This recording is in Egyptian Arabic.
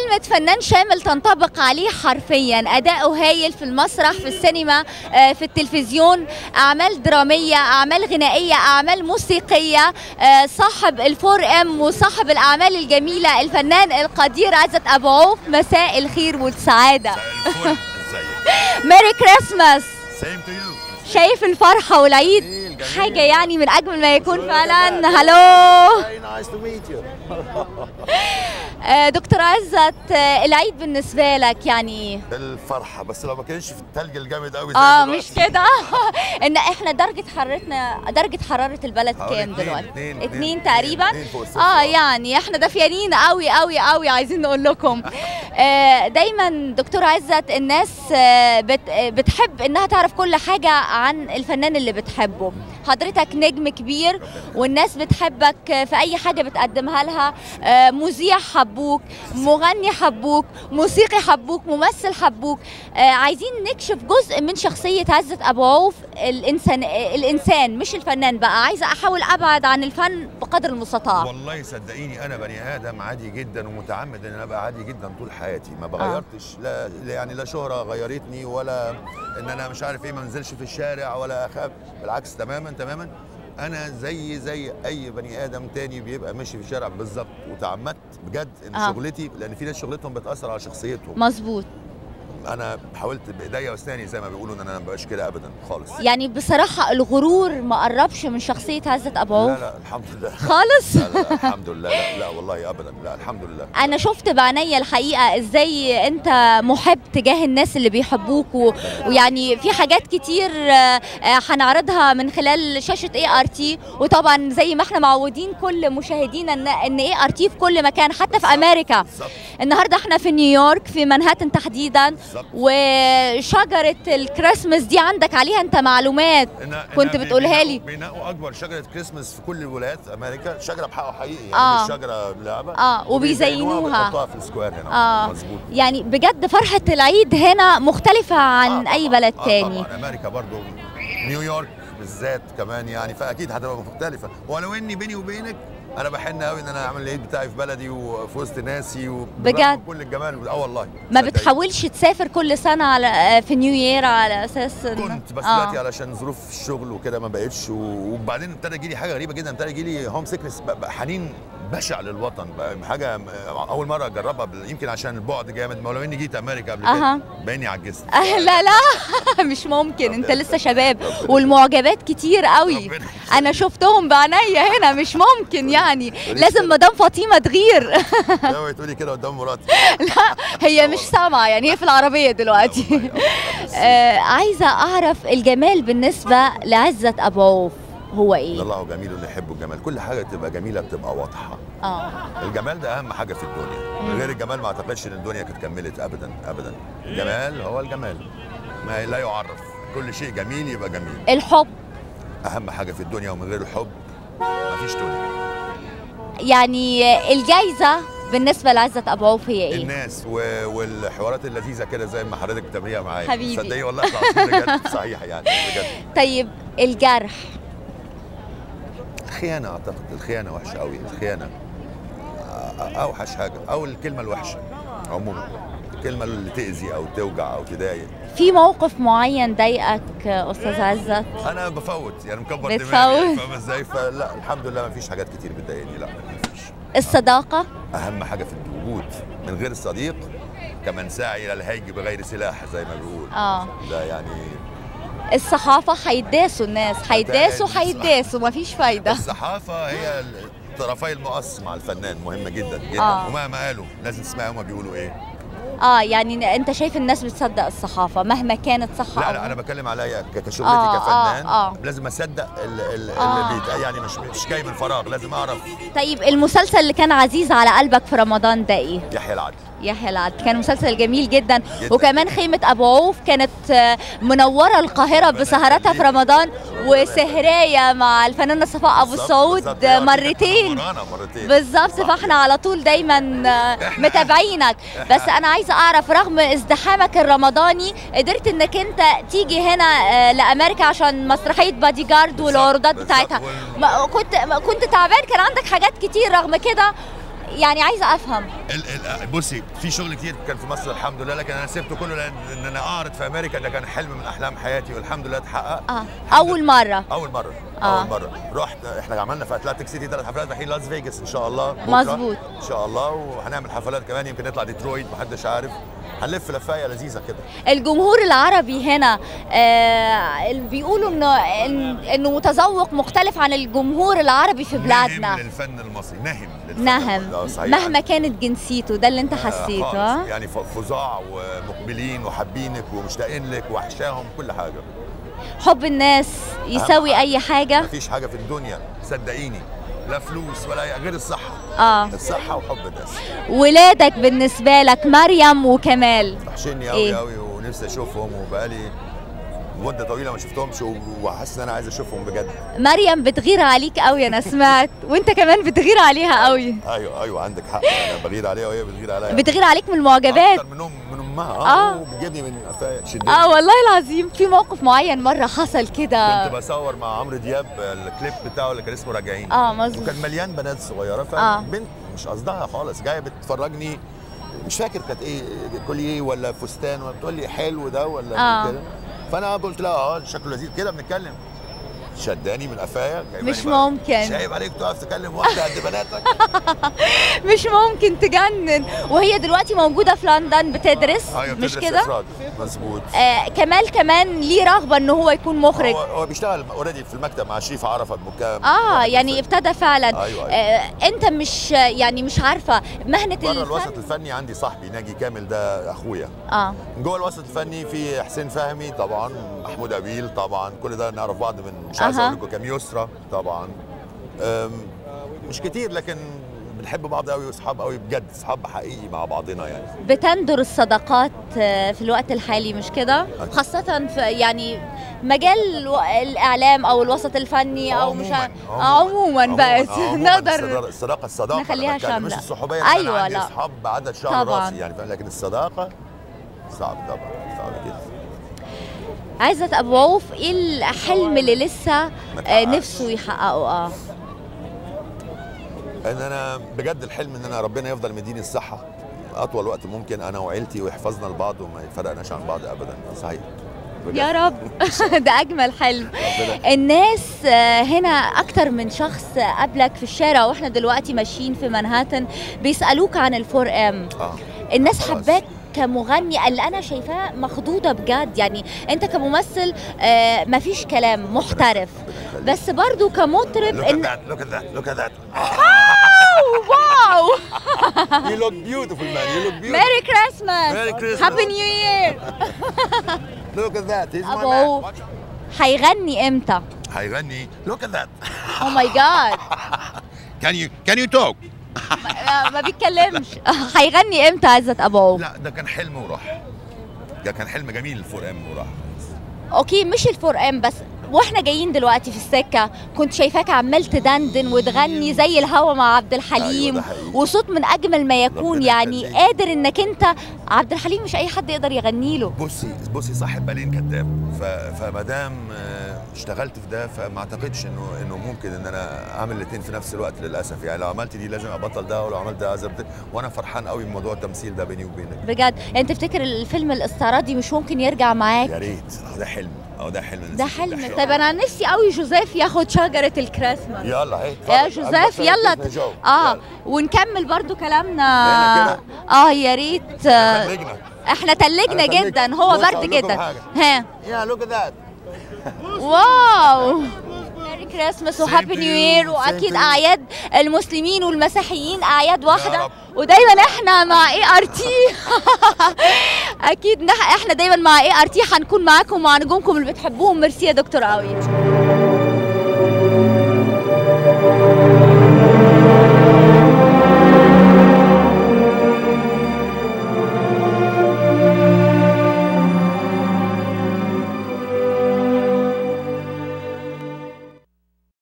كلمة فنان شامل تنطبق عليه حرفيا أداؤه هايل في المسرح في السينما آه، في التلفزيون أعمال درامية أعمال غنائية أعمال موسيقية آه، صاحب الفور ام وصاحب الأعمال الجميلة الفنان القدير عزت أبو عوف مساء الخير والسعادة الفل ازيك ميري كريسماس سيم تو يو شايف الفرحة والعيد جميل، جميل. حاجة يعني من أجمل ما يكون فعلا هلو Very nice to meet you. آه، دكتور عزت آه، العيد بالنسبة لك يعني إيه؟ الفرحة بس لو ما كانش في التلج الجامد قوي زي اه دلوقتي. مش كده ان احنا درجه حرارتنا درجه حراره البلد حوالي كام اتنين- دلوقتي اتنين- اتنين اتنين- تقريبا اتنين فوق الصفر، اه آه. يعني احنا دافيانين قوي قوي قوي عايزين نقول لكم آه دايما دكتور عزت الناس آه بت بتحب انها تعرف كل حاجه عن الفنان اللي بتحبه حضرتك نجم كبير والناس بتحبك في اي حاجه بتقدمها لها آه مذيع حبوك مغني حبوك موسيقي حبوك ممثل حبوك آه عايزين نكشف جزء من شخصيه عزت ابو عوف الانسان الانسان مش الفنان بقى عايزه احاول ابعد عن الفن بقدر المستطاع والله صدقيني انا بني ادم عادي جدا ومتعمد ان انا ابقى عادي جدا طول حياتي ما بغيرتش لا لا يعني لا شهره غيرتني ولا ان انا مش عارف ايه ما انزلش في الشارع ولا اخاف بالعكس تماما تماما انا زي زي اي بني ادم تاني بيبقى ماشي في الشارع بالظبط وتعمدت بجد ان آه. آه. شغلتي لان في ناس شغلتهم بتاثر على شخصيتهم مظبوط انا حاولت بايديا واسناني زي ما بيقولوا ان انا ما بقاش كده ابدا خالص يعني بصراحه الغرور ما قربش من شخصيه عزت ابو لا عوف لا الحمد لله خالص لا لا الحمد لله لا, لا والله ابدا لا الحمد لله انا شفت بعينيا الحقيقه ازاي انت محب تجاه الناس اللي بيحبوك و... ويعني في حاجات كتير آه، آه، هنعرضها من خلال شاشه اي ار تي وطبعا زي ما احنا معودين كل مشاهدينا ان ان اي ار تي في كل مكان حتى في امريكا بالظبط النهارده احنا في نيويورك في منهاتن تحديدا بالظبط وشجره الكريسماس دي عندك عليها انت معلومات إن- كنت إن بتقولها بينقوا- لي. بينقوا اكبر شجره كريسماس في كل ولايات امريكا شجره بحقه حقيقي يعني آه. مش شجره لعبه آه، وبيزينوها. ويحطوها في السكوير هنا اه مظبوط يعني بجد فرحه العيد هنا مختلفه عن آه، اي طبعاً. بلد آه، تاني طبعا امريكا برضو نيويورك بالذات كمان يعني فاكيد هتبقى مختلفه ولو اني بيني وبينك انا بحن قوي ان انا اعمل العيد بتاعي في بلدي وفي وسط ناسي وبالرغم بجد؟ من كل الجمال اه والله ما صدقيني. بتحاولش تسافر كل سنة على آه، في نيو يير على أساس إن- كنت بس آه. دلوقتي علشان ظروف الشغل وكده ما بقتش و- وبعدين ابتدى يجي لي حاجه غريبه جدا ابتدى يجي لي هوم سيكنس بقى حنين بشع للوطن بقى حاجه م- اول مره اجربها بال- يمكن عشان البعد جامد ما لو اني جيت امريكا قبل أها. كده باني عجزت آه، لا لا مش ممكن انت لسه شباب والمعجبات كتير قوي ربنا يخليك. انا شفتهم بعينيا هنا مش ممكن يعني لازم مدام فاطمه تغير اوعي تقولي كده قدام مراتي لا هي مش سامعه يعني هي في العربيه دلوقتي آه عايزه اعرف الجمال بالنسبه لعزه ابو عوف هو ايه الله جميل اللي يحبوا الجمال كل حاجه تبقى جميله بتبقى واضحه اه الجمال ده اهم حاجه في الدنيا من غير الجمال ما اعتقدش ان الدنيا كانت كملت ابدا ابدا الجمال هو الجمال ما لا يعرف كل شيء جميل يبقى جميل الحب اهم حاجه في الدنيا ومن غير الحب مفيش دنيا يعني الجايزه بالنسبه لعزه ابو عوف هي ايه الناس و... والحوارات اللذيذه كده زي ما حضرتك بتعمليها معايا حبيبي. صدقني والله العظيم بجد صحيح يعني بجد طيب الجرح الخيانه اعتقد الخيانه وحشه قوي الخيانه أ- اوحش حاجه او الكلمه الوحشه عموما الكلمه اللي تاذي او توجع او تضايق في موقف معين ضايقك استاذ عزت انا بفوت يعني مكبر بتفوت. دماغي فاهمه ازاي فلا الحمد لله ما فيش حاجات كتير بتضايقني لا ما فيش الصداقه اهم حاجه في الوجود من غير الصديق كمن ساعي الى الهيج بغير سلاح زي ما بيقول اه ده يعني الصحافه هيداسوا الناس هيداسوا هتداس. هيداسوا مفيش فايده الصحافه هي طرفي المقص مع الفنان مهمه جدا جدا آه. ومهما قالوا لازم تسمعي هما بيقولوا ايه اه يعني انت شايف الناس بتصدق الصحافه مهما كانت صح لا أو لا انا بتكلم عليا ك- كشغلتي آه، كفنان آه، آه. لازم اصدق ال- ال- آه. اللي بيتقال يعني مش مش جاي من فراغ لازم اعرف طيب المسلسل اللي كان عزيز على قلبك في رمضان ده ايه يحيى العدل يحيى العدل كان مسلسل جميل جدا, جداً. وكمان خيمة أبو عوف كانت آه، منورة القاهرة ربنا بسهراتها في يخليك. رمضان ربنا وسهراية مع الفنانة صفاء أبو بالظبط، السعود بالظبط. هي مرتين منورانا مرتين بالظبط صح فاحنا على طول دايما آه، إحنا- متابعينك إحنا- بس انا عايزه اعرف رغم ازدحامك الرمضاني قدرت انك انت تيجي هنا آه، لامريكا عشان مسرحيه بادي جارد بالظبط، والعروضات بالظبط. بتاعتها وال- ما كنت ما كنت تعبان كان عندك حاجات كتير رغم كده يعني عايزه افهم ال ال بصي في شغل كتير كان في مصر الحمد لله لكن انا سبته كله لان ان انا اعرض في امريكا ده كان حلم من احلام حياتي والحمد لله اتحقق اه اول مره اول مره آه. اول مره رحت احنا عملنا في اتلانتيك سيتي ثلاث حفلات رايحين لاس فيجاس ان شاء الله بكرة. مظبوط. ان شاء الله وهنعمل حفلات كمان يمكن نطلع ديترويت محدش عارف هنلف لفايه لذيذه كده الجمهور العربي هنا آه بيقولوا انه إن- انه متذوق مختلف عن الجمهور العربي في بلادنا نهم للفن المصري نهم للفن نهم المصري. آه، صحيح. مهما كانت جنسيته ده اللي انت آه، حسيته خالص. ها؟ يعني ف- فظاع ومقبلين وحابينك ومشتاقين لك وحشاهم كل حاجه حب الناس يساوي حاجة. اي حاجه مفيش حاجه في الدنيا صدقيني لا فلوس ولا أي- غير الصحه اه الصحه وحب الناس ولادك بالنسبه لك مريم وكمال وحشني إيه؟ قوي قوي ونفسي اشوفهم وبقالي مده طويله ما شفتهمش و- وحاسس ان انا عايز اشوفهم بجد مريم بتغير عليك قوي انا سمعت وانت كمان بتغير عليها قوي ايوه ايوه عندك حق انا بغير عليها وهي بتغير عليا بتغير عليك من المعجبات اكتر من ام من امها آه. اه وبتجيبني من قفايا تشدني اه والله العظيم في موقف معين مره حصل كده كنت بصور مع عمرو دياب الكليب بتاعه اللي كان اسمه راجعين اه مظبوط وكان مليان بنات صغيره آه. فبنت مش قصدها خالص جايه بتفرجني مش فاكر كانت ايه كوليه ولا فستان ولا بتقول لي حلو ده ولا آه. كده فانا قلت لها اه شكله لذيذ كده بنتكلم شداني من قفايا جايباني مش بقى. ممكن. مش عيب عليك تقف تكلم واحده قد بناتك مش ممكن تجنن وهي دلوقتي موجوده في لندن بتدرس ايوه مش بتدرس كده إخراج. مظبوط آه كمال كمان ليه رغبه ان هو يكون مخرج هو, هو بيشتغل اوريدي في المكتب مع شريف عرفت مكام اه يعني ابتدى فعلا أيوة، أيوة. آه انت مش يعني مش عارفه مهنه بره الوسط الفن الفني عندي صاحبي ناجي كامل ده اخويا اه جوه الوسط الفني في حسين فهمي طبعا محمود ابيل طبعا كل ده نعرف بعض من مش عايز أها. اقول لكم كام يسرى طبعا أم، مش كتير لكن بنحب بعض قوي واصحاب قوي بجد اصحاب حقيقي مع بعضنا يعني بتندر الصداقات آه، في الوقت الحالي مش كده أكيد. خاصه في يعني مجال الو- الاعلام او الوسط الفني او مش ع- عموما بقت عموما نقدر الصداقة- الصداقه الصداقه نخليها أنا بتكلم، شاملة. مش الصحوبيه أيوة أيوة، انا عندي لا. اصحاب بعدد شعر طبعاً. راسي يعني فاهم؟ لكن الصداقه صعب طبعا صعب جدا عايزه ابو عوف ايه الحلم اللي لسه ما آه، اتحققش. نفسه يحققه اه ان انا بجد الحلم ان انا ربنا يفضل مديني الصحه اطول وقت ممكن انا وعيلتي ويحفظنا لبعض وما يفرقناش عن بعض ابدا صحيح بجد. يا رب ده اجمل حلم ربنا الناس آه، هنا اكتر من شخص قابلك في الشارع واحنا دلوقتي ماشيين في منهاتن بيسالوك عن الفور ام اه الناس خلاص. حباك كمغني اللي انا شايفاه مخضوضه بجد يعني انت كممثل آه مفيش كلام محترف ربنا يخليك. بس برضو كمطرب look at ان that look at that look at that واو you look beautiful man you look beautiful ميري كريسماس Merry Christmas. هابي نيو يير look at that he's my أبو. man Watch out. هيغني امتى هيغني look at that او ماي جاد can you can you talk ما بيتكلمش هيغني امتى عزت ابو عوف لا ده كان حلم وراح ده كان حلم جميل الفور ام وراح اوكي مش الفور ام بس واحنا جايين دلوقتي في السكه كنت شايفاك عمال تدندن وتغني زي الهوا مع عبد الحليم أيوة، ده حقيقي. وصوت من اجمل ما يكون ربنا يعني يخليك. قادر انك انت عبد الحليم مش اي حد يقدر يغني له بصي بصي صاحب بالين كذاب ف- فما دام آه، اشتغلت في ده فما اعتقدش انه انه ممكن ان انا اعمل الاثنين في نفس الوقت للاسف يعني لو عملت دي لازم ابطل ده ولو عملت ده لازم ده وانا فرحان قوي بموضوع التمثيل ده بيني وبينك بجد انت تفتكر الفيلم الاستعراضي مش ممكن يرجع معاك يا ريت أهو ده حلم اهو ده حلم ده نسيت. حلم طيب انا نفسي قوي جوزيف ياخد شجره الكريسماس يلا هي يا جوزيف يلا اه ونكمل برضو كلامنا هنا كده؟ اه يا ريت آه، خليجنا احنا تلجنا أنا تلجت. جدا هو بص برد أقول لكم جدا حاجة. ها يا لوك ات ذات واو ميري كريسماس Same وهابي to نيو you, يير same واكيد to you. اعياد المسلمين والمسيحيين اعياد واحده رب. ودايما احنا مع اي ار تي اكيد نح- احنا دايما مع اي ار تي هنكون معاكم ومع نجومكم اللي بتحبوهم ميرسي يا دكتور قوي